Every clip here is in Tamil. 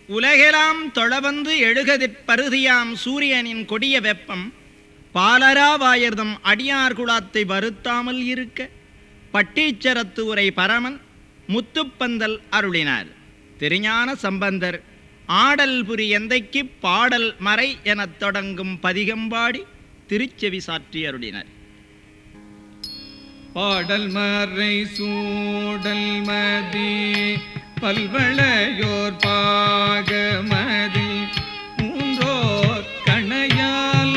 உலகெலாம் தொழவந்து எழுகதிற் பருதியாம் சூரியனின் கொடிய வெப்பம் பாலராவாயர்தம் அடியார் குலாத்தை வருத்தாமல் இருக்க பட்டீச்சரத்து உரை பரமன் முத்துப்பந்தல் அருளினார் திருஞான சம்பந்தர் ஆடல் புரி எந்தைக்கு பாடல் மறை எனத் தொடங்கும் பதிகம்பாடி திருச்செவி சாற்றி அருளினார் பாடல் மறை சூடல் மதி பல்வளையோர் பாகமதி மூன்றோர் கணையால்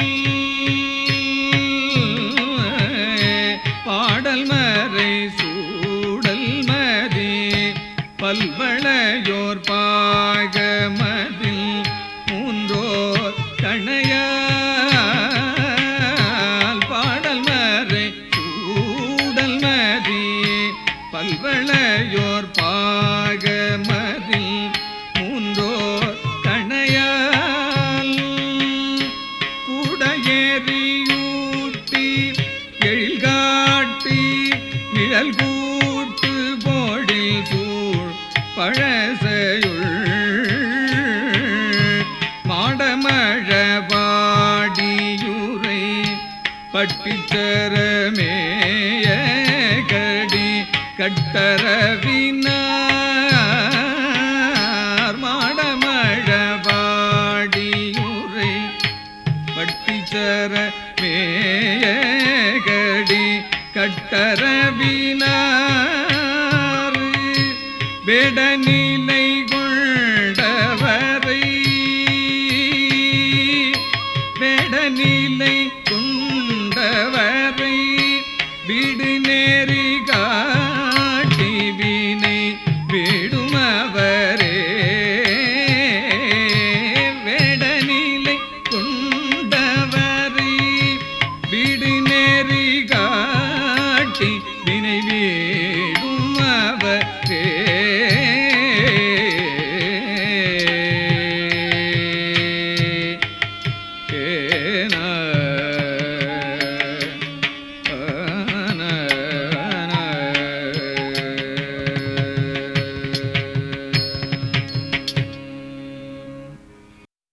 பாடல் மறை சூடல் மதி பல்வளையோர் பாகமதில் மூன்றோர் கணையால் பாடல் மறை சூடல் மதி பல்வளையோர் பாகமதில் மூன்றோர் கணையால் கூட ஏறியூட்டி எழில்காட்டி நிழல் கூட்டு போடில் சூழ் பழசையுள் மாடமழ பாடியுரை பட்டிச்சரமேய கடி கட்டரவினார் மாடமழ பாடியுரை பட்டிச்சர மேயகடி கட்டரவினார் வேடநிலை கொண்டவரை வேடநிலை கொண்டவரை வீடு நேரி காட்டி வினை விடுமவரே வேடநிலை கொண்டவரை வீடு நேரி